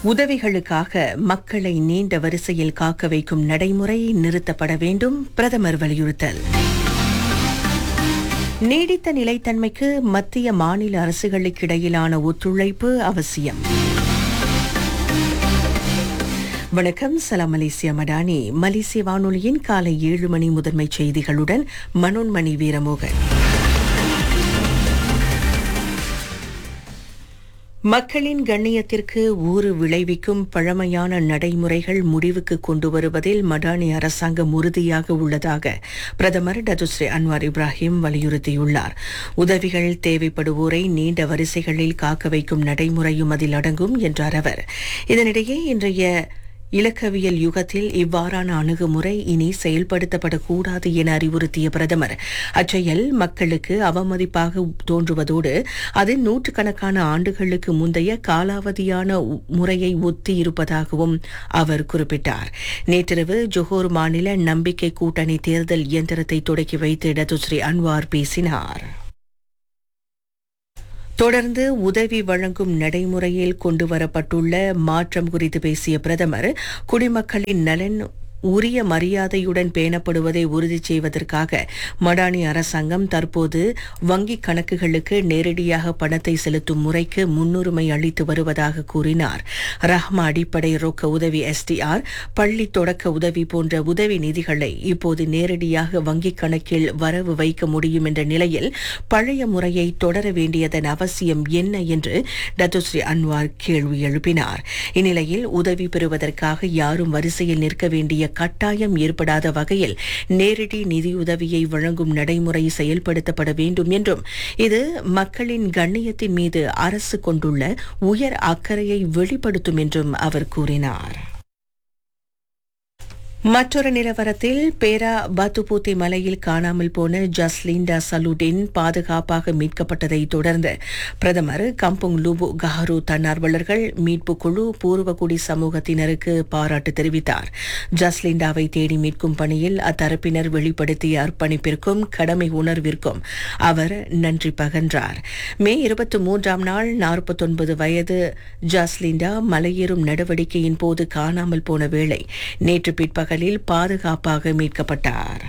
உதவிகளுக்காக மக்களை நீண்ட வரிசையில் காக்க வைக்கும் நடைமுறை நிறுத்தப்பட வேண்டும் பிரதமர் வலியுறுத்தல் நீடித்த நிலைத்தன்மைக்கு மத்திய மாநில அரசுகளுக்கிடையிலான ஒத்துழைப்பு அவசியம் வணக்கம் சலாம் மலேசியா மடானி மலேசிய வானொலியின் காலை ஏழு மணி முதன்மை செய்திகளுடன் மனோன்மணி வீரமோகன் மக்களின் கண்ணியத்திற்கு ஊறு விளைவிக்கும் பழமையான நடைமுறைகள் முடிவுக்கு கொண்டு வருவதில் மடானி அரசாங்கம் உறுதியாக உள்ளதாக பிரதமர் டதுஸ்ரீ அன்வார் இப்ராஹிம் வலியுறுத்தியுள்ளார் உதவிகள் தேவைப்படுவோரை நீண்ட வரிசைகளில் காக்க வைக்கும் நடைமுறையும் அதில் அடங்கும் என்றார் அவர் இதனிடையே இன்றைய இலக்கவியல் யுகத்தில் இவ்வாறான அணுகுமுறை இனி செயல்படுத்தப்படக்கூடாது என அறிவுறுத்திய பிரதமர் அச்செயல் மக்களுக்கு அவமதிப்பாக தோன்றுவதோடு அது நூற்றுக்கணக்கான ஆண்டுகளுக்கு முந்தைய காலாவதியான உ- முறையை ஒத்தி இருப்பதாகவும் அவர் குறிப்பிட்டார் நேற்றிரவு ஜொஹோர் மாநில நம்பிக்கை கூட்டணி தேர்தல் இயந்திரத்தை தொடக்கி வைத்து டத்துஸ்ரீ அன்வார் பேசினார் தொடர்ந்து உதவி வழங்கும் நடைமுறையில் கொண்டுவரப்பட்டுள்ள மாற்றம் குறித்து பேசிய பிரதமர் குடிமக்களின் நலன் உரிய மரியாதையுடன் பேணப்படுவதை உறுதி செய்வதற்காக மடானி அரசாங்கம் தற்போது வங்கிக் கணக்குகளுக்கு நேரடியாக பணத்தை செலுத்தும் முறைக்கு முன்னுரிமை அளித்து வருவதாக கூறினார் ரஹ்மா அடிப்படை ரொக்க உதவி எஸ்டிஆர் பள்ளி தொடக்க உதவி போன்ற உதவி நிதிகளை இப்போது நேரடியாக வங்கிக் கணக்கில் வரவு வைக்க முடியும் என்ற நிலையில் பழைய முறையை தொடர வேண்டியதன் அவசியம் என்ன என்று டத்துஸ்ரீ அன்வார் கேள்வி எழுப்பினார் இந்நிலையில் உதவி பெறுவதற்காக யாரும் வரிசையில் நிற்க வேண்டிய கட்டாயம் ஏற்படாத வகையில் நேரடி நிதியுதவியை வழங்கும் நடைமுறை செயல்படுத்தப்பட வேண்டும் என்றும் இது மக்களின் கண்ணியத்தின் மீது அரசு கொண்டுள்ள உயர் அக்கறையை வெளிப்படுத்தும் என்றும் அவர் கூறினார் மற்றொரு நிலவரத்தில் பேரா பாத்துபூத்தி மலையில் காணாமல் போன ஜஸ்லிண்டா சலுடின் பாதுகாப்பாக மீட்கப்பட்டதை தொடர்ந்து பிரதமர் கம்புங் லுபு கஹரு தன்னார்வலர்கள் மீட்பு குழு பூர்வகுடி சமூகத்தினருக்கு பாராட்டு தெரிவித்தார் ஜஸ்லிண்டாவை தேடி மீட்கும் பணியில் அத்தரப்பினர் வெளிப்படுத்திய அர்ப்பணிப்பிற்கும் கடமை உணர்விற்கும் அவர் நன்றி பகன்றார் மே இருபத்தி மூன்றாம் நாள் நாற்பத்தொன்பது வயது ஜாஸ்லிண்டா மலையேறும் நடவடிக்கையின் போது காணாமல் போன வேளை நேற்று பிற்பகலில் பாதுகாப்பாக மீட்கப்பட்டார்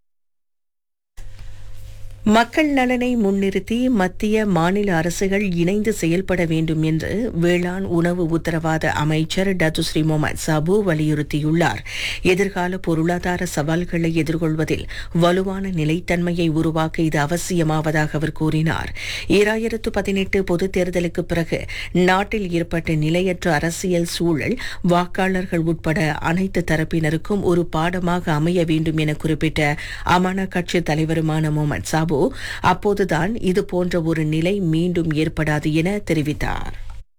மக்கள் நலனை முன்னிறுத்தி மத்திய மாநில அரசுகள் இணைந்து செயல்பட வேண்டும் என்று வேளாண் உணவு உத்தரவாத அமைச்சர் டத்துஸ்ரீ முகமது சாபு வலியுறுத்தியுள்ளார் எதிர்கால பொருளாதார சவால்களை எதிர்கொள்வதில் வலுவான நிலைத்தன்மையை உருவாக்க இது அவசியமாவதாக அவர் கூறினார் ஈராயிரத்து பதினெட்டு பொதுத் தேர்தலுக்கு பிறகு நாட்டில் ஏற்பட்ட நிலையற்ற அரசியல் சூழல் வாக்காளர்கள் உட்பட அனைத்து தரப்பினருக்கும் ஒரு பாடமாக அமைய வேண்டும் என குறிப்பிட்ட அமான கட்சி தலைவருமான முகமது சாபு அப்போதுதான் இது போன்ற ஒரு நிலை மீண்டும் ஏற்படாது என தெரிவித்தார்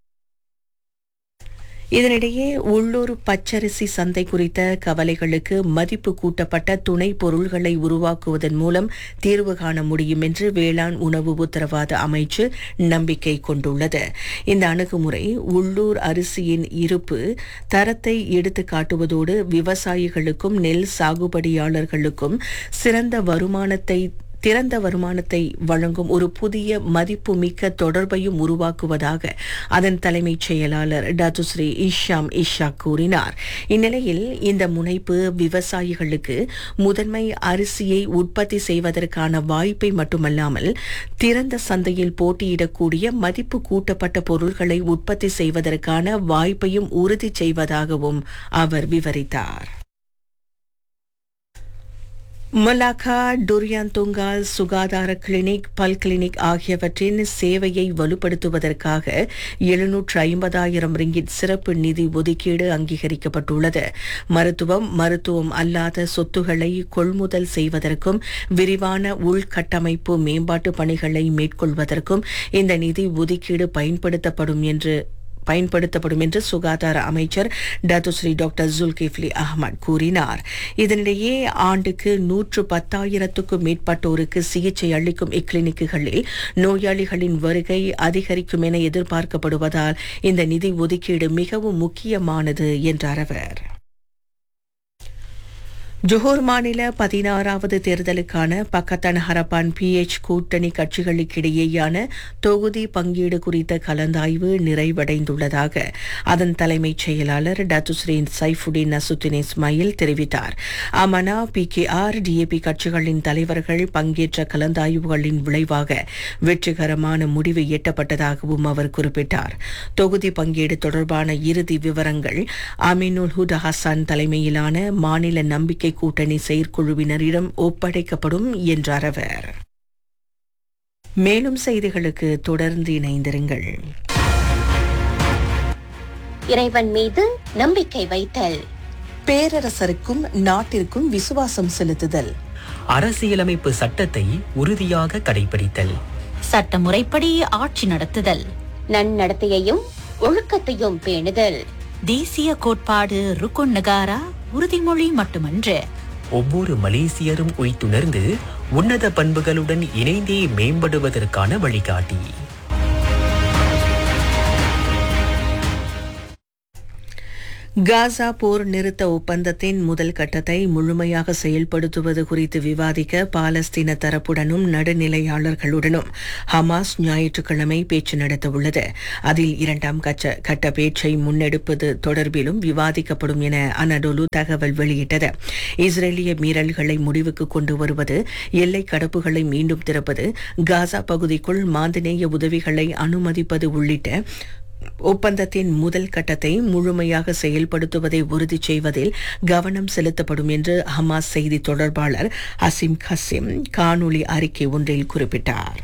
இதனிடையே உள்ளூர் பச்சரிசி சந்தை குறித்த கவலைகளுக்கு மதிப்பு கூட்டப்பட்ட துணை பொருள்களை உருவாக்குவதன் மூலம் தீர்வு காண முடியும் என்று வேளாண் உணவு உத்தரவாத அமைச்சு நம்பிக்கை கொண்டுள்ளது இந்த அணுகுமுறை உள்ளூர் அரிசியின் இருப்பு தரத்தை எடுத்து காட்டுவதோடு விவசாயிகளுக்கும் நெல் சாகுபடியாளர்களுக்கும் சிறந்த வருமானத்தை திறந்த வருமானத்தை வழங்கும் ஒரு புதிய மதிப்புமிக்க தொடர்பையும் உருவாக்குவதாக அதன் தலைமைச் செயலாளர் டாத்துஸ்ரீ இஷாம் இஷா கூறினார் இந்நிலையில் இந்த முனைப்பு விவசாயிகளுக்கு முதன்மை அரிசியை உற்பத்தி செய்வதற்கான வாய்ப்பை மட்டுமல்லாமல் திறந்த சந்தையில் போட்டியிடக்கூடிய மதிப்பு கூட்டப்பட்ட பொருட்களை உற்பத்தி செய்வதற்கான வாய்ப்பையும் உறுதி செய்வதாகவும் அவர் விவரித்தார் மலாக்கா டுரியாந்துங்கால் சுகாதார கிளினிக் பல் கிளினிக் ஆகியவற்றின் சேவையை வலுப்படுத்துவதற்காக எழுநூற்று ஐம்பதாயிரம் ரிங்கிட் சிறப்பு நிதி ஒதுக்கீடு அங்கீகரிக்கப்பட்டுள்ளது மருத்துவம் மருத்துவம் அல்லாத சொத்துக்களை கொள்முதல் செய்வதற்கும் விரிவான உள்கட்டமைப்பு மேம்பாட்டு பணிகளை மேற்கொள்வதற்கும் இந்த நிதி ஒதுக்கீடு பயன்படுத்தப்படும் என்று பயன்படுத்தப்படும் என்று சுகாதார அமைச்சர் டத்துஸ்ரீ டாக்டர் ஜுல்கிஃப்லி அகமது கூறினார் இதனிடையே ஆண்டுக்கு நூற்று பத்தாயிரத்துக்கும் மேற்பட்டோருக்கு சிகிச்சை அளிக்கும் இக்கிளினிக்குகளில் நோயாளிகளின் வருகை அதிகரிக்கும் என எதிர்பார்க்கப்படுவதால் இந்த நிதி ஒதுக்கீடு மிகவும் முக்கியமானது என்றார் அவர் ஜோஹர் மாநில பதினாறாவது தேர்தலுக்கான பக்கத்தன் ஹரப்பான் பிஎச் கூட்டணி கட்சிகளுக்கிடையேயான தொகுதி பங்கீடு குறித்த கலந்தாய்வு நிறைவடைந்துள்ளதாக அதன் தலைமைச் செயலாளர் டத்துஸ்ரீன் சைஃபுடின் நசுத்தின் இஸ்மாயில் தெரிவித்தார் Amanah P K R DAP கட்சிகளின் தலைவர்கள் பங்கேற்ற கலந்தாய்வுகளின் விளைவாக வெற்றிகரமான முடிவு எட்டப்பட்டதாகவும் அவர் குறிப்பிட்டார் தொகுதி பங்கீடு தொடர்பான இறுதி விவரங்கள் அமினுல் ஹுட் ஹசான் தலைமையிலான மாநில நம்பிக்கை கூட்டணி செயற்குழுவினரிடம் ஒப்படைக்கப்படும் என்றார் அவர் மேலும் செய்திகளுக்கு தொடர்ந்து இணைந்திருங்கள் இறைவன் மீது நம்பிக்கை வைத்தல் பேரரசருக்கும் நாட்டிற்கும் விசுவாசம் செலுத்துதல் அரசியலமைப்பு சட்டத்தை உறுதியாக கடைபிடித்தல் சட்டமுறைப்படி ஆட்சி நடத்துதல் நன்னடத்தையையும் ஒழுக்கத்தையும் பேணுதல் தேசிய கோட்பாடு ருக்குன் நகாரா உறுதிமொழி மட்டுமன்று ஒவ்வொரு மலேசியரும் உய்த்துணர்ந்து உன்னத பண்புகளுடன் இணைந்தே மேம்படுவதற்கான வழிகாட்டி காசா போர் நிறுத்த ஒப்பந்தத்தின் முதல் கட்டத்தை முழுமையாக செயல்படுத்துவது குறித்து விவாதிக்க பாலஸ்தீன தரப்புடனும் நடுநிலையாளர்களுடனும் ஹமாஸ் ஞாயிற்றுக்கிழமை பேச்சு நடத்தவுள்ளது அதில் இரண்டாம் கச்ச கட்ட பேச்சை முன்னெடுப்பது தொடர்பிலும் விவாதிக்கப்படும் என அனடோலு தகவல் வெளியிட்டது இஸ்ரேலிய மீறல்களை முடிவுக்கு கொண்டு வருவது எல்லை கடப்புகளை மீண்டும் திறப்பது காசா பகுதிக்குள் மாந்தநேய உதவிகளை அனுமதிப்பது உள்ளிட்ட ஒப்பந்தத்தின் முதல் கட்டத்தை முழுமையாக செயல்படுத்துவதை உறுதி செய்வதில் கவனம் செலுத்தப்படும் என்று ஹமாஸ் செய்தி தொடர்பாளர் அசிம் கசிம் காணொளி அறிக்கை ஒன்றில் குறிப்பிட்டார்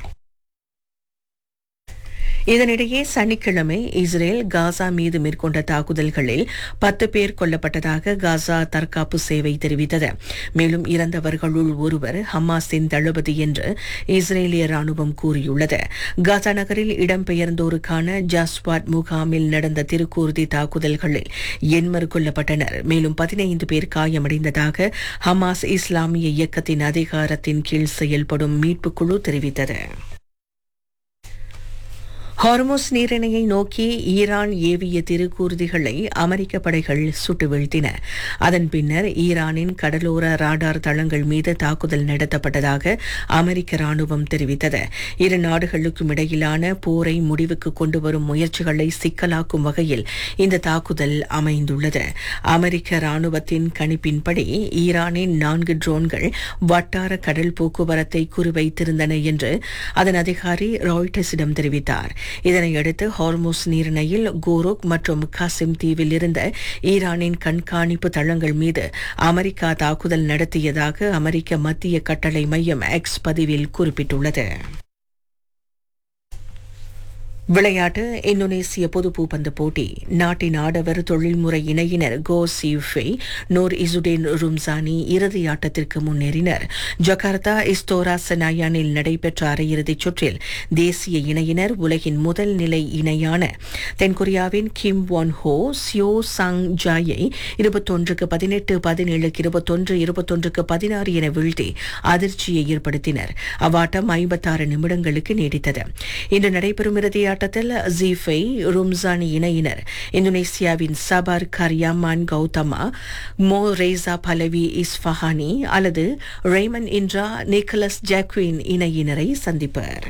இதனிடையே சனிக்கிழமை இஸ்ரேல் காசா மீது மேற்கொண்ட தாக்குதல்களில் பத்து பேர் கொல்லப்பட்டதாக காசா தற்காப்பு சேவை தெரிவித்தது மேலும் இறந்தவர்களுள் ஒருவர் ஹமாஸின் தளபதி என்று இஸ்ரேலிய ராணுவம் கூறியுள்ளது காசா நகரில் இடம்பெயர்ந்தோருக்கான ஜாஸ்வாட் முகாமில் நடந்த திருக்கூர்தி தாக்குதல்களில் எண்மர் கொல்லப்பட்டனர் மேலும் பதினைந்து பேர் காயமடைந்ததாக ஹமாஸ் இஸ்லாமிய இயக்கத்தின் அதிகாரத்தின் கீழ் செயல்படும் மீட்புக் குழு தெரிவித்தது ஹார்மோஸ் நீரிணையை நோக்கி ஈரான் ஏவிய திருக்கூர்திகளை அமெரிக்க படைகள் சுட்டு வீழ்த்தின அதன் பின்னர் ஈரானின் கடலோர ராடார் தளங்கள் மீது தாக்குதல் நடத்தப்பட்டதாக அமெரிக்க ராணுவம் தெரிவித்தது இரு நாடுகளுக்கும் இடையிலான போரை முடிவுக்கு கொண்டு வரும் முயற்சிகளை சிக்கலாக்கும் வகையில் இந்த தாக்குதல் அமைந்துள்ளது அமெரிக்க ராணுவத்தின் கணிப்பின்படி ஈரானின் நான்கு ட்ரோன்கள் வட்டார கடல் போக்குவரத்தை குறிவைத்திருந்தன என்று அதன் அதிகாரி ராய்டர்ஸிடம் தெரிவித்தார் இதனையடுத்து ஹார்மோஸ் நீரிணையில் கோரோக் மற்றும் காசிம் தீவில் இருந்த ஈரானின் கண்காணிப்பு தளங்கள் மீது அமெரிக்கா தாக்குதல் நடத்தியதாக அமெரிக்க மத்திய கட்டளை மையம் எக்ஸ் பதிவில் குறிப்பிட்டுள்ளது விளையாட்டு இந்தோனேசிய பொது பூப்பந்து போட்டி நாட்டின் ஆடவர் தொழில்முறை இணையினர் கோ சிஃபே நூர் இசுடேன் ரும்சானி இறுதி ஆட்டத்திற்கு முன்னேறினர் ஜகார்த்தா இஸ்தோரா செனாயானில் நடைபெற்ற அரையிறுதிச் சுற்றில் தேசிய இணையினர் உலகின் முதல் நிலை இணையான தென்கொரியாவின் கிம் வான் ஹோ சியோ சாங் ஜாயை இருபத்தொன்றுக்கு பதினெட்டு பதினேழுக்கு இருபத்தொன்று இருபத்தொன்றுக்கு பதினாறு என வீழ்த்தி அதிர்ச்சியை ஏற்படுத்தினர் அவ்வாட்டம் ஐம்பத்தாறு நிமிடங்களுக்கு நீடித்தது இன்று நடைபெறும் இறுதி ஆட்டத்தில் ஜீஃபை ரும்சானி இணையினர் இந்தோனேசியாவின் சபார் கரியாமான் கௌதமா மோ ரேசா பலவி இஸ்ஃபஹானி அல்லது ரெய்மன் இன்ட்ரா நிக்கலஸ் ஜாக்வின் இணையினரை சந்திப்பர்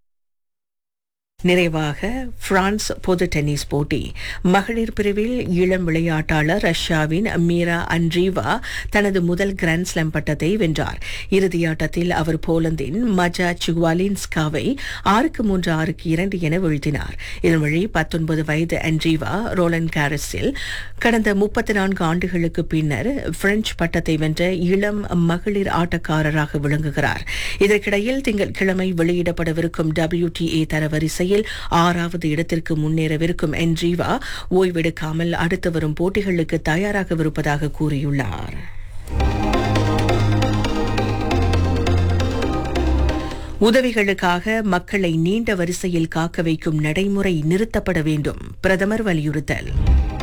நிறைவாக பிரான்ஸ் பொது டென்னிஸ் போட்டி மகளிர் பிரிவில் இளம் விளையாட்டாளர் ரஷ்யாவின் மீரா அன்ட்ரீவா தனது முதல் கிராண்ட் ஸ்லாம் பட்டத்தை வென்றார் இறுதியாட்டத்தில் அவர் போலந்தின் மஜா சுவாலின்ஸ்காவை ஆறுக்கு மூன்று ஆறுக்கு இரண்டு என வீழ்த்தினார் இதன் வழி பத்தொன்பது வயது அன்ட்ரீவா ரோலன் காரஸில் கடந்த முப்பத்தி நான்கு ஆண்டுகளுக்கு பின்னர் பிரெஞ்சு பட்டத்தை வென்ற இளம் மகளிர் ஆட்டக்காரராக விளங்குகிறார் இதற்கிடையில் திங்கட்கிழமை வெளியிடப்படவிருக்கும் டபிள்யூடிஏ தரவரிசையில் ஆறாவது இடத்திற்கு முன்னேறவிருக்கும் என்ஜீவா ஓய்வெடுக்காமல் அடுத்து வரும் போட்டிகளுக்கு தயாராகவிருப்பதாக கூறியுள்ளார் உதவிகளுக்காக மக்களை நீண்ட வரிசையில் காக்க வைக்கும் நடைமுறை நிறுத்தப்பட வேண்டும் பிரதமர் வலியுறுத்தல்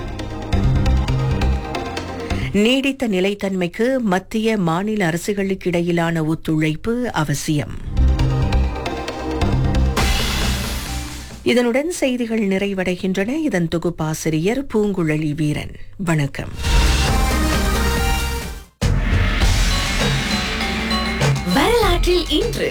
நீடித்த நிலைத்தன்மைக்கு மத்திய மாநில அரசுகளுக்கு இடையிலான ஒத்துழைப்பு அவசியம் இதனுடன் செய்திகள் நிறைவடைகின்றன இதன் தொகுப்பாசிரியர் பூங்குழலி வீரன் வணக்கம் வரலாற்றில் இன்று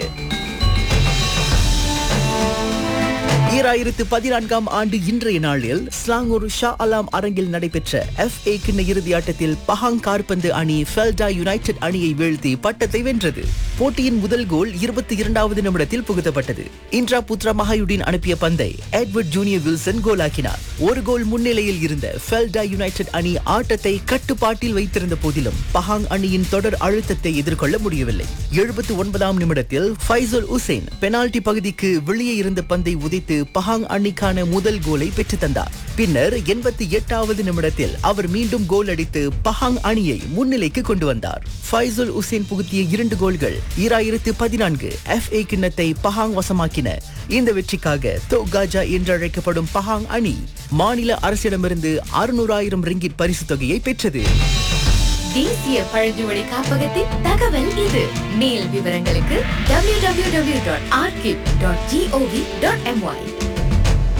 ஈராயிரத்து பதினான்காம் ஆண்டு இன்றைய நாளில் ஸ்லாங்கூர் ஷா அலாம் அரங்கில் நடைபெற்ற எஃப் ஏ கிண்ண இறுதி ஆட்டத்தில் பஹாங் கார்பந்து அணி ஃபெல்டா யுனைடெட் அணியை வீழ்த்தி பட்டத்தை வென்றது போட்டியின் முதல் கோல் இருபத்தி இரண்டாவது நிமிடத்தில் புகுத்தப்பட்டது இன்ட்ரா புத்ரா மஹாயுடின் அனுப்பிய பந்தை எட்வர்ட் ஜூனியர் வில்சன் கோலாக்கினார் ஒரு கோல் முன்னிலையில் இருந்த ஃபெல்டா யுனைடெட் அணி ஆட்டத்தை கட்டுப்பாட்டில் வைத்திருந்த போதிலும் பஹாங் அணியின் தொடர் அழுத்தத்தை எதிர்கொள்ள முடியவில்லை எழுபத்தி ஒன்பதாம் நிமிடத்தில் ஃபைசுல் உசேன் பெனால்டி பகுதிக்கு வெளியே இருந்த பந்தை உதைத்து பஹாங் அணிக்கான முதல் கோலை பெற்றுத் தந்தார் பின்னர் எண்பத்தி எட்டாவது நிமிடத்தில் அவர் மீண்டும் கோல் அடித்து பஹாங் அணியை முன்னிலைக்கு கொண்டு வந்தார் ஃபைசுல் உசேன் புகுத்திய இரண்டு கோல்கள் ஈராயிரத்து பதினான்கு எஃப் ஏ கிண்ணத்தை பஹாங் வசமாக்கின இந்த வெற்றிக்காக தோ காஜா என்று அழைக்கப்படும் பஹாங் அணி மாநில அரசிடமிருந்து அறுநூறாயிரம் ரிங்கிட் பரிசு தொகையை பெற்றது தேசிய பழங்குடி காப்பகத்தின் தகவல் இது மேல் விவரங்களுக்கு www.archive.gov.my